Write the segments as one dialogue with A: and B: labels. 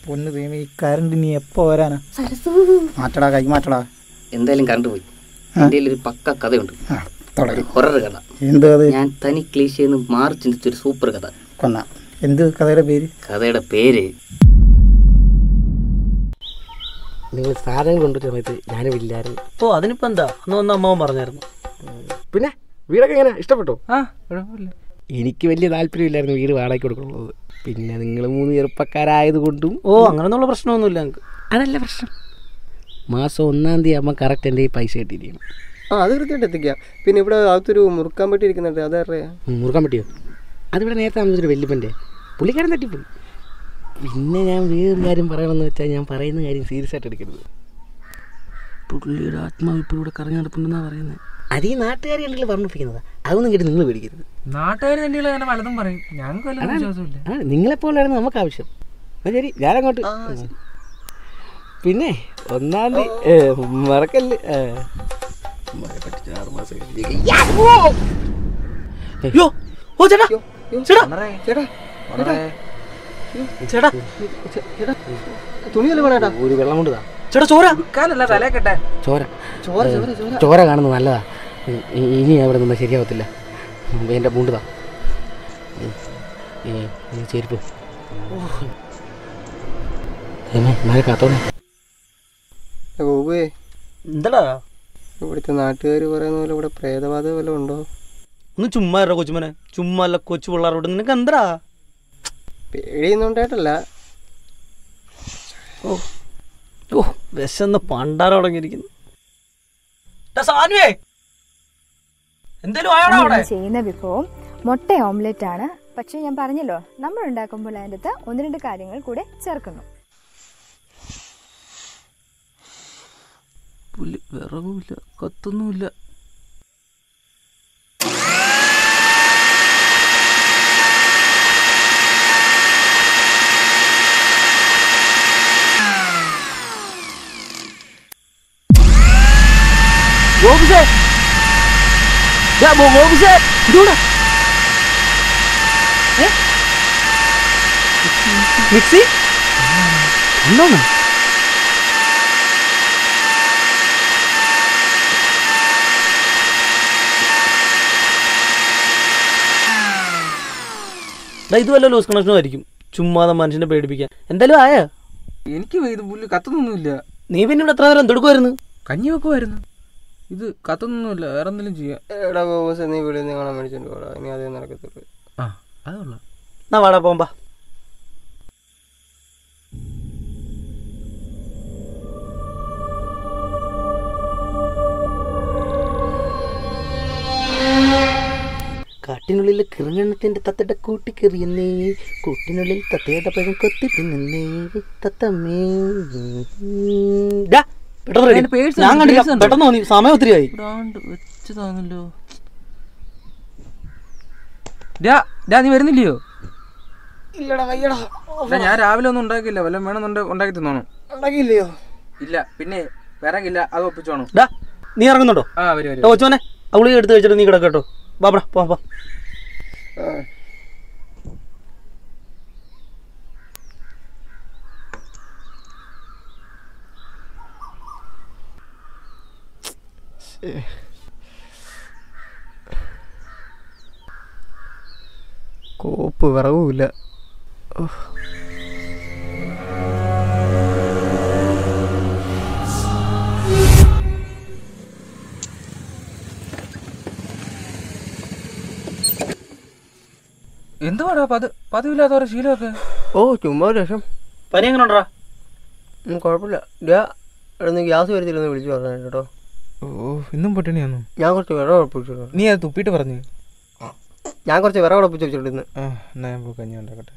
A: പൊന്ന് ദൈവം ഈ കറണ്ട് നീ എപ്പോ വരാനാ മാറ്റടാ കൈ മാറ്റടാ
B: എന്തായാലും കറണ്ട് പോയി എൻ്റെ ഒരു പക്ക കഥയുണ്ട്
A: ആ തുടരും
B: ഹൊറർ കഥ
A: എന്ത് അത്
B: ഞാൻ തനി ക്ലീശയെന്ന് മാറി ചിന്തിച്ചൊരു സൂപ്പർ കഥ
A: കൊന്ന എന്ത് കഥയുടെ പേര്
B: കഥയുടെ പേര്
C: നിങ്ങൾ സാധനം കൊണ്ടുവരുന്ന സമയത്ത് ഞാനും ഇല്ലായിരുന്നു
D: ഓ അതിനിപ്പോ എന്താ അന്ന് വന്ന അമ്മാവൻ പറഞ്ഞായിരുന്നു
C: പിന്നെ വീടൊക്കെ എങ്ങനെ ഇഷ്ടപ്പെട്ടോ
D: ആ കുഴപ്പമില്ല
C: എനിക്ക് വലിയ താല്പര്യമില്ലായിരുന്നു വീട് വാടകയ്ക്ക് കൊടുക്കണുള്ളത് പിന്നെ നിങ്ങൾ മൂന്ന് ചെറുപ്പക്കാരായതുകൊണ്ടും
D: ഓ അങ്ങനെയൊന്നുള്ള പ്രശ്നമൊന്നുമില്ല ഞങ്ങൾക്ക്
C: അതല്ല പ്രശ്നം മാസം ഒന്നാം തീയതി ആകുമ്പോൾ കറക്റ്റ് എൻ്റെ ഈ പൈസ കിട്ടിയിരിക്കണം
E: ആ അത് കൃത്യമായിട്ട് എത്തിക്കാം പിന്നെ ഇവിടെ അകത്തൊരു മുറുക്കാൻ പറ്റി ഇരിക്കുന്നുണ്ട് അതറിയാ
C: ഉം, മുറുക്കാൻ പറ്റിയോ അതിവിടെ നേരത്തെ താമസിച്ചൊരു വല്യപ്പൻ്റെ പുള്ളിക്കാരൻ തട്ടിപ്പോയി പിന്നെ ഞാൻ വേറൊരു കാര്യം പറയണമെന്ന് വെച്ചാൽ ഞാൻ പറയുന്ന കാര്യം സീരിയസ് ആയിട്ട് എടുക്കരുത് പുള്ളിയുടെ ആത്മാവ് ഇപ്പോൾ ഇവിടെ കറങ്ങി നടപ്പുണ്ടെന്നാണ് പറയുന്നത് അത് ഈ നാട്ടുകാർ കണ്ടില്ല പറഞ്ഞിരിക്കുന്നത് അതൊന്നും കേട്ട് നിങ്ങൾ പേടിക്കരുത്
D: നാട്ടുകാർ തന്നെ അങ്ങനെ പലതും പറയും ഞങ്ങൾക്ക് വല്ല വിശ്വാസമില്ല
C: ആ നിങ്ങളെപ്പോലായിരുന്നു നമുക്ക് ആവശ്യം എന്നാ ശരി ഞാനങ്ങോട്ട് പിന്നെ ഒന്നാം തീയതി ഏ, മറക്കല്ല് ഏ. ഉമ്മാനെ പറ്റിച്ച് ആറ് മാസം കഴിഞ്ഞ് അയ്യോ ഓ ചേട്ടാ ചേട്ടാ
E: ചേട്ടാ
D: ചേട്ടാ
E: ചേട്ടാ തുണിയല്ലേ വേണേട്ടാ
C: ഒരു വെള്ളം കൊണ്ട് താ
D: ചേട്ടാ ചോര വിൽക്കാനല്ല തലേ കെട്ടെ
C: ചോര
E: ചോര ചോര ചോര
C: ചോര കാണുന്നത് നല്ലതാ ഇ- ഇ- ഇനി അവിടെ നിന്നാൽ ശരിയാവത്തില്ല ഉം, എൻ്റെ മുണ്ട് താ ഉം. ഏ, ഈ ചെരുപ്പ് ഏമേ മഴ കാത്തോണേ
E: ഗോപുവേ
D: എന്താടാ
E: ഇവിടുത്തെ നാട്ടുകാർ പറയുന്ന പോലെ ഇവിടെ പ്രേതബാധ വല്ലതും ഉണ്ടോ
D: ഒന്ന് ചുമ്മാ ഇറ കൊച്ചുമനെ ചുമ്മാ അല്ല കൊച്ചു പിള്ളേരോട് നിനക്ക് എന്താ
E: പേടിയൊന്നുണ്ടായിട്ടല്ല
D: ഓ ഓ വിശന്ന് പണ്ടാരം തുടങ്ങിയിരിക്കുന്നു ടാ സാനുവേ എന്തേലും ആയോടാ അവിടെ
F: ഇന്ന് ചെയ്യുന്ന വിഭവം മുട്ട ഓംലെറ്റ് ആണ് പക്ഷെ ഞാൻ പറഞ്ഞല്ലോ നമ്മൾ ഉണ്ടാക്കുമ്പോൾ അതിൻ്റെ അകത്ത് ഒന്ന് രണ്ട് കാര്യങ്ങൾ കൂടെ ചേർക്കുന്നു
D: പുല്ല് വിറകുമില്ല കത്തൊന്നുമില്ല ഗോപിസേ ദാ ബോ ഗോപിസേ ഇതൂടെ മിക്സി എന്താണ് ദാ ഇത് വല്ല ലൂസ് കണക്ഷനും ആയിരിക്കും ചുമ്മാതെ മനുഷ്യനെ പേടിപ്പിക്കാൻ എന്തായാലും ആയ
G: എനിക്ക് ഇത് പുല്ല് കത്തുന്നൊന്നുമില്ല
D: നീ പിന്നെ ഇവിടെ എത്ര നേരം എന്തെടുക്കുമായിരുന്നു
G: കഞ്ഞി വെക്കുമായിരുന്നു ഇത് കത്തുന്നൊന്നുമില്ല വേറെ എന്തെങ്കിലും ചെയ്യാം
E: എടാ ഗോപുസ് നീ ഇവിടെ നിന്ന് കാണാൻ മേടിച്ചോണ്ട് പോടാ ഇനി അതേ നടക്കത്തുള്ളൂ
G: ആ അതുള്ള
D: എന്നാ വാടാ പോമ്പാ
C: കാട്ടിനുള്ളിൽ കിറങ്ങണത്തിന്റെ തത്തയുടെ കൂട്ടി കെറിയുന്നേ കൂട്ടിനുള്ളിൽ തത്തയുടെ പഴം കൊത്തി തിന്നുന്നേ തത്തമ്മേ
D: ഡാ, പെട്ടെന്ന് ready.
G: അതിന്റെ പേഴ്സ്
D: ഞാൻ
G: ഉണ്ട്,
D: കണ്ടില്ല
G: പേഴ്സ് ഉണ്ട്.
D: പെട്ടെന്ന് തോന്നി സമയം ഒത്തിരി ആയി
G: ഇടാണ്ട് വെച്ചതാണല്ലോ ഡാ ഡാ നീ വരുന്നില്ലയോ
E: ഇല്ലടാ വയ്യടാ
G: ഡാ, ഞാൻ രാവിലെ ഒന്നും ഉണ്ടാക്കിയില്ല വല്ലതും വേണമെന്നുണ്ട് ഉണ്ടാക്കി തിന്നോണം
E: ഉണ്ടാക്കിയില്ലയോ
G: ഇല്ല പിന്നെ വിറകില്ല അത് ഒപ്പിച്ചോണം
D: ഡാ നീ ഇറങ്ങുന്നുണ്ടോ
G: ആ വരും
D: ഡാ,
G: വരും
D: കൊച്ചുമോനെ അവളി എടുത്ത് വെച്ചിട്ട് നീ കിടക്കട്ടോ ബാബടാ പോ പോ
E: കോപ്പ് വിറവുമില്ല
G: എന്തുവാടാ പത് പതിവില്ലാത്ത ഓരോ ശീലമൊക്കെ
E: ഓ ചുമ്മാ ഒരു രസം
D: പനി എങ്ങനെ ഉണ്ടാ
E: ഉം, കുഴപ്പമില്ല ഡാ ഇവിടെ നിന്ന് ഗ്യാസ് വരുത്തില്ലെന്ന് വിളിച്ചു പറഞ്ഞു കേട്ടോ
G: ഓ ഇന്നും പട്ടിണിയാന്നു
E: ഞാൻ കുറച്ച് വിറവ് ഉറപ്പിച്ചിട്ടുണ്ട്
G: നീ അത് തുപ്പിയിട്ട് പറഞ്ഞു
E: ഞാൻ കുറച്ച് വിറവ് ഉറപ്പിച്ച് വെച്ചിട്ടുണ്ട് ഇന്ന്
G: ആ എന്നാ ഞാൻ പോയി കഞ്ഞി ഉണ്ടാക്കട്ടെ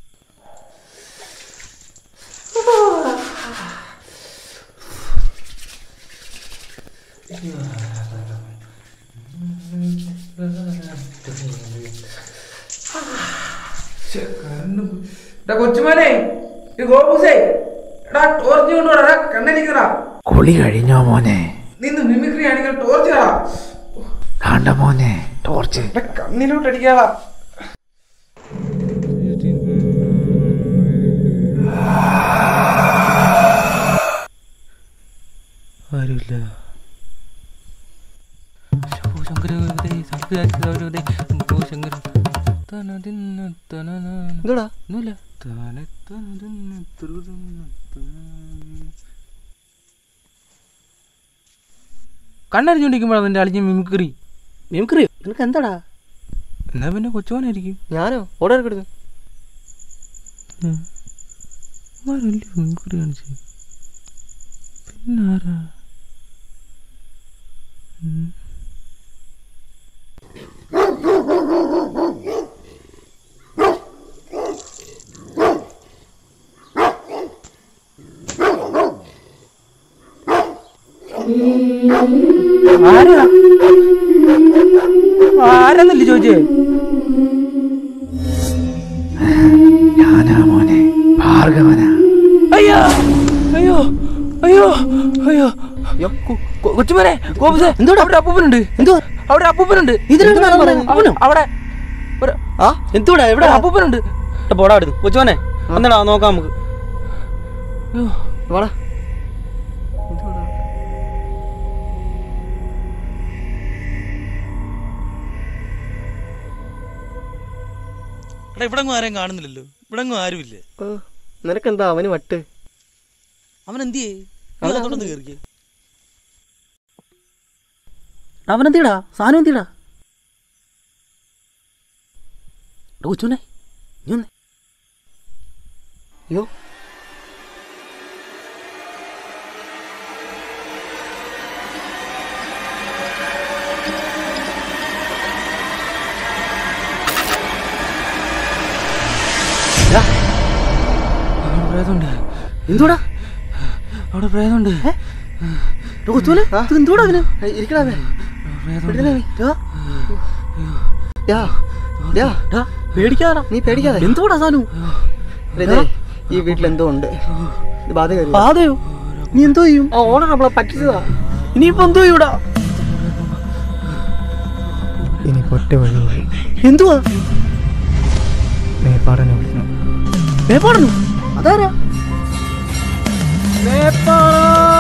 G: കൊച്ചുമാനെ ഈ ഗോപൂസേ എടാ ടോർച്ച് കൊണ്ടുപോടാ കണ്ണിരിക്കടാ
H: കുളി കഴിഞ്ഞോ മോനെ
G: നിന്ന് മിമിക്രി ആണെങ്കിൽ ടോർച്ച് കാണാ
H: കാണ്ട മോനെ ടോർച്ച്
G: കണ്ണിലോട്ട് അടിക്കാടാ
H: ആ
C: ഒന്നുമില്ല ശംഭോ ശങ്കര ഗൗരവദേ, സർവ്വരാജ ഗൗരവദേ, ശംഭോ ശങ്കര. തനതിന്ന തനനാന.
E: എന്തുടാ
C: ഒന്നുമില്ല. താനെ തനതിന്ന തുറുതുന്ന തനാന. കണ്ണറിഞ്ഞോണ്ടിരിക്കുമ്പോഴാണ് നിന്റെ അളിഞ്ഞ മിമിക്രി
D: മിമിക്രി നിനക്ക് എന്താടാ
C: എന്നാ പിന്നെ കൊച്ചുവാനായിരിക്കും
E: ഞാനോ ഓർഡർ എടുക്കരുത്
C: വലിയ മിമിക്രി കാണിച്ചു പിന്നാരാ ഉം.
D: ആരാ ആരാന്നല്ലേ ചോദിച്ചേ
H: ഞാനാ മോനെ ഭാർഗവനാ
C: അയ്യോ അയ്യോ അയ്യോ അയ്യോ കൊച്ചുമനെ കോപസേ എന്തോടാ അവിടെ അപ്പൂപ്പനുണ്ട് എന്തോ അവിടെ അപ്പൂപ്പനുണ്ട്
D: ഇതിനാണ് ഞാൻ പറയുന്നത്.
C: അവനോ അവിടെ ഒരു-
D: ആ എന്തുകൂടാ എവിടെ
C: അവിടെ അപ്പൂപ്പനുണ്ട്
D: പോടാ അടുത്ത് കൊച്ചുവനെ വന്നടാ നോക്കാം നമുക്ക്
E: വാടാ
I: എടാ ഇവിടെ ആരെയും കാണുന്നില്ലല്ലോ ഇവിടെ ആരുമില്ലേ
E: ഓ, നിനക്കെന്താ അവന് വട്ട്
I: അവൻ എന്തിയേ
E: അവൻ
I: അതോടൊന്ന് കയറിക്കേ
D: അവനെന്തിടാ സാധനം എന്തിടാ കൊച്ചുനെ നീ വന്നേ
E: അയ്യോ
C: അവിടെ പ്രേതമുണ്ട്
D: എന്തുടാ
C: അവിടെ പ്രേതമുണ്ട്
D: കൊച്ചുനെ എന്തുടാ അവന്
E: ഇരിക്കടാ
C: പ്രേതമുണ്ട്
E: യാ യാ
D: ഡാ, പേടിക്കാതാ
E: നീ പേടിക്കാതെ
D: എന്തുകൂടാ സാനു
E: ഇതേ, ഈ വീട്ടിൽ എന്തോ ഉണ്ട് ഇത് ബാധ കയറി
D: പാതയോ നീ എന്തോ ചെയ്യും
E: ആ ഓണർ നമ്മളെ പറ്റിച്ചതാ
D: ഇനിയിപ്പോ എന്തോ ചെയ്യൂടാ
E: ഇനി ഒറ്റ വഴി
D: എന്തുവാ
E: മേപ്പാടനെ വിളിക്കണം
D: മേപ്പാടനു അതാരാ മേപ്പാടാ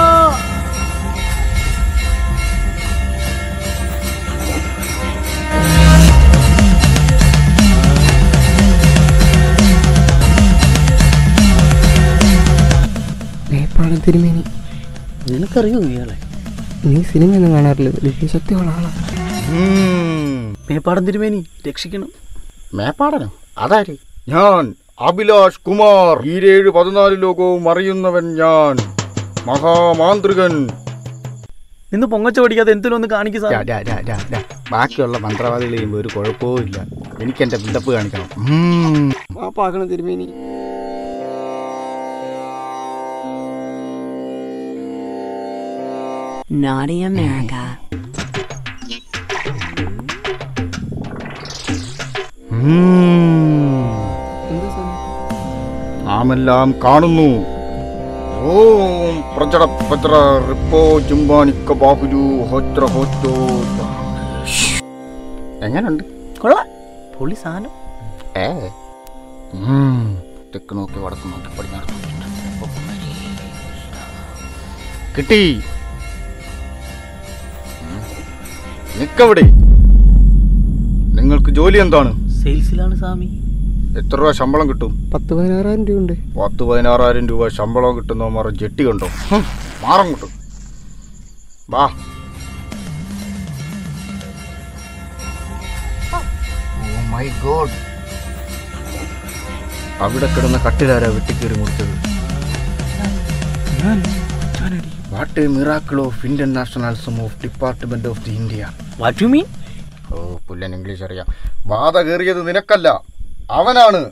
E: മേപ്പാടൻ തിരുമേനി
D: നിനക്കറിയോ ഇയാളെ
E: നീ സിനിമയൊന്നും കാണാറില്ല വലിയ ശക്തിയുള്ള ആളാ
D: മേപ്പാടൻ തിരുമേനി രക്ഷിക്കണം
J: മേപ്പാടനോ അതാര് ഞാൻ അഭിലാഷ് കുമാർ ഈരേഴ് പതിനാല് ലോകവും അറിയുന്നവൻ ഞാൻ മഹാമാന്ത്രികൻ
D: നിന്ന് പൊങ്ങച്ച പഠിക്കാതെ എന്തിനും ഒന്ന് കാണിക്കുക
J: ഡാ, ഡാ, ഡാ, ഡാ, ഡാ. ബാക്കിയുള്ള മന്ത്രവാദികൾ ചെയ്യുമ്പോൾ ഒരു കുഴപ്പവും ഇല്ല എനിക്ക് എന്റെ ബിൽഡപ്പ് കാണിക്കണം ഉം.
E: പാപ്പാക്കണം തിരുമേനി
K: Naughty America.
J: ഉം. നാമെല്ലാം കാണുന്നു ഓം പ്രചട പ്രചട റിപ്പോ ചുംബാനിക്ക ബാഹുരു ഹോത്ര ഹോറ്റോ എങ്ങനുണ്ട്
D: കൊള്ളാം പൊളി സാധനം
J: ഏ ഉം. തെക്ക് നോക്കി വടക്ക് നോക്കി പടിഞ്ഞാറ് നോക്കി കിട്ടി ഉം. നിക്കവിടെ നിങ്ങൾക്ക് ജോലി എന്താണ്
D: സെയിൽസിലാണ് സ്വാമി
J: എത്ര രൂപ ശമ്പളം കിട്ടും
E: പത്ത് പതിനാറായിരം രൂപ ഉണ്ട്
J: പത്ത് പതിനാറായിരം രൂപ ശമ്പളം കിട്ടുന്നവന്മാർ ജെട്ടി കണ്ടോ ഹും, മാറും കിട്ടും വാ ഓ മൈ ഗോഡ് അവിടെ കിടന്ന കട്ടിലാരാ വെട്ടിക്കേറി മുറിച്ചത് what a miracle of Indian nationalism of department of the India
D: what you mean
J: ഓ പുല്ലൻ ഇംഗ്ലീഷ് അറിയാം ബാധ കയറിയത് നിനക്കല്ല അവനാണ്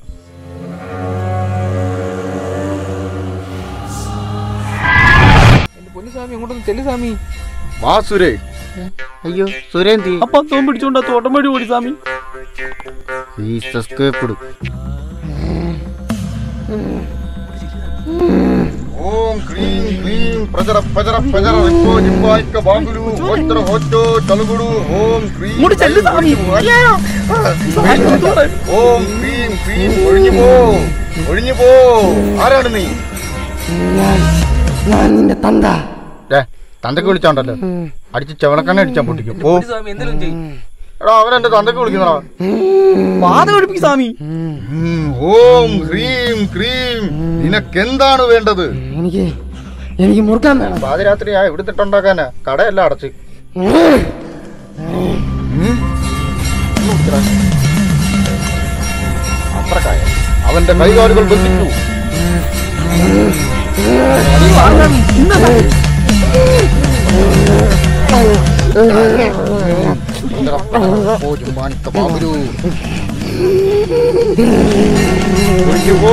C: എന്റെ പൊന്നു സ്വാമി അങ്ങോട്ടൊന്ന് ചെല്ലു സ്വാമി
J: വാ സുരേ അയ്യോ സുരേന്തി
D: അപ്പൊ തോൻ പിടിച്ചോണ്ടാ തോട്ടം വഴി ഓടി സ്വാമി
J: എസ്കേപ്ഡ് ഓം ക്രീം ക്ലീം പ്രജര പ്രജര പ്രജര റിപ്പോ ജിംബായിക്ക ബാഗുലു ഹോത്ര ഹോറ്റോ ചലുകുടു ഓം ക്രീം
D: ഇങ്ങോട്ട് ചെല്ലു സ്വാമി.
J: ഓം ക്രീം ക്രീം ഒഴിഞ്ഞു പോ ഒഴിഞ്ഞു പോ ആരാണ് നീ
E: ഞാൻ ഞാൻ നിന്റെ തന്ത
J: ദേ, തന്തക്ക് വിളിച്ചോണ്ടല്ലോ അടിച്ച് ചെവളക്കണ്ണ അടിച്ചാ പൊട്ടിക്കും ഓ
C: സ്വാമി എന്തെങ്കിലും ചെയ്യും
J: എടാ അവൻ എന്റെ തന്തക്ക് വിളിക്കുന്നടാ
D: പാത പഠിപ്പിക്കും സ്വാമി
J: ഉം, ഓം ഹ്രീം ക്രീം നിനക്കെന്താണ് വേണ്ടത്
C: എനിക്ക് എനിക്ക് മുറുക്കാൻ വേണം
J: പാതിരാത്രി ആ ഇവിടുത്തിട്ടുണ്ടാക്കാനാ കടയെല്ലാം അടച്ച് അത്രക്കായ അവന്റെ കൈകാലുകൾ ബന്ധിച്ചു ഓ ജുമ്മാനിക്ക ബാബുരു ഒഴിഞ്ഞു പോ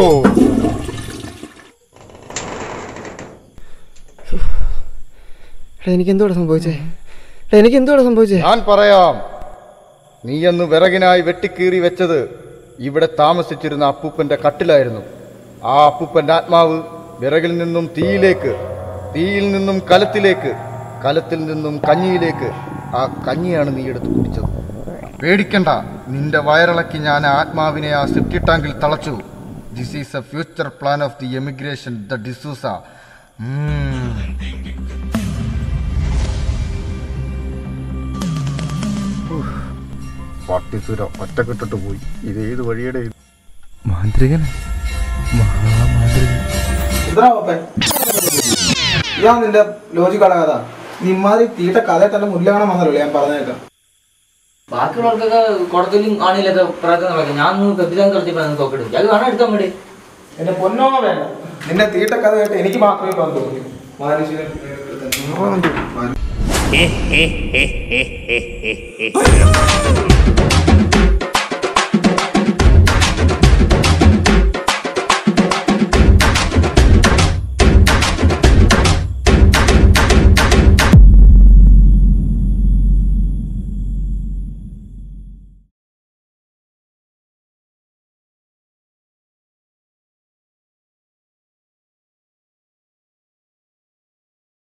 C: എടാ എനിക്ക് എന്തോടെ സംഭവിച്ചേ എടാ എനിക്ക് എന്തോടെ സംഭവിച്ചേ
J: ഞാൻ പറയാം നീയെന്ന് വിറകിനായി വെട്ടിക്കീറി വെച്ചത് ഇവിടെ താമസിച്ചിരുന്ന അപ്പൂപ്പന്റെ കട്ടിലായിരുന്നു ആ അപ്പൂപ്പന്റെ ആത്മാവ് വിറകിൽ നിന്നും തീയിലേക്ക് തീയിൽ നിന്നും കലത്തിലേക്ക് കലത്തിൽ നിന്നും കഞ്ഞിയിലേക്ക് ആ കഞ്ഞിയാണ് നീ എടുത്ത് കുടിച്ചത് പേടിക്കണ്ട നിന്റെ വയറിളക്കി ഞാൻ ആ ആത്മാവിനെ ആ സെപ്റ്റി ടാങ്കിൽ തളച്ചു this is a future plan of the emigration the D'Souza പട്ടിസുര ഒറ്റക്കിട്ടിട്ട് പോയി ഇത് ഏത് വഴിയുടെ
H: മാന്ത്രികൻ മഹാമാന്ത്രികൻ
G: ഇതാ പാപ്പേ ഇതാ നിന്റെ ലോജിക്കുള്ള കഥ നീ ഇമാതിരി തീട്ട കഥയെ തന്നെ മുല്ല കാണാൻ വന്നല്ലോ ഞാൻ പറഞ്ഞേക്കാം
B: ബാക്കിയുള്ളവർക്കൊക്കെ കുടത്തിലും ആണിലൊക്കെ പ്രാർത്ഥന നടക്കും ഞാൻ കപ്പിതാൻ കളിച്ചപ്പോൾ തോക്കെടുക്കും അത് കാണാൻ എടുക്കാൻ വേണ്ടി
G: എന്റെ പൊന്നോ വേണ്ട നിന്നെ തീട്ട കഥ കേട്ട് എനിക്ക് മാത്രമേ ഇപ്പം തോന്നി മനുഷ്യനെ
K: ഹേ ഹേ ഹേ ഹേ ഹേ ഹേ